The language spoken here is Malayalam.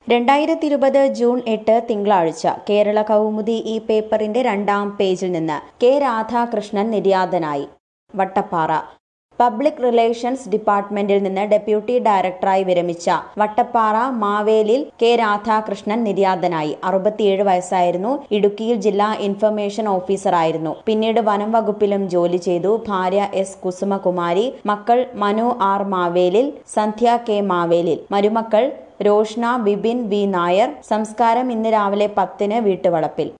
രണ്ടായിരത്തി ഇരുപത് ജൂൺ എട്ട് തിങ്കളാഴ്ച കേരള കൗമുദി ഈ പേപ്പറിന്റെ രണ്ടാം പേജിൽ നിന്ന് കെ രാധാകൃഷ്ണൻ നിര്യാതനായി വട്ടപ്പാറ പബ്ലിക് റിലേഷൻസ് ഡിപ്പാർട്ട്മെന്റിൽ നിന്ന് ഡെപ്യൂട്ടി ഡയറക്ടറായി വിരമിച്ച വട്ടപ്പാറ മാവേലിൽ കെ രാധാകൃഷ്ണൻ നിര്യാതനായി അറുപത്തിയേഴ് വയസ്സായിരുന്നു ഇടുക്കിയിൽ ജില്ലാ ഇൻഫർമേഷൻ ഓഫീസറായിരുന്നു പിന്നീട് വനം വകുപ്പിലും ജോലി ചെയ്തു ഭാര്യ എസ് കുസുമകുമാരി മക്കൾ മനു ആർ മാവേലിൽ സന്ധ്യ കെ മാവേലിൽ മരുമക്കൾ രോഷ്ന ബിബിൻ വി നായർ സംസ്കാരം ഇന്ന് രാവിലെ പത്തിന് വീട്ടുവളപ്പിൽ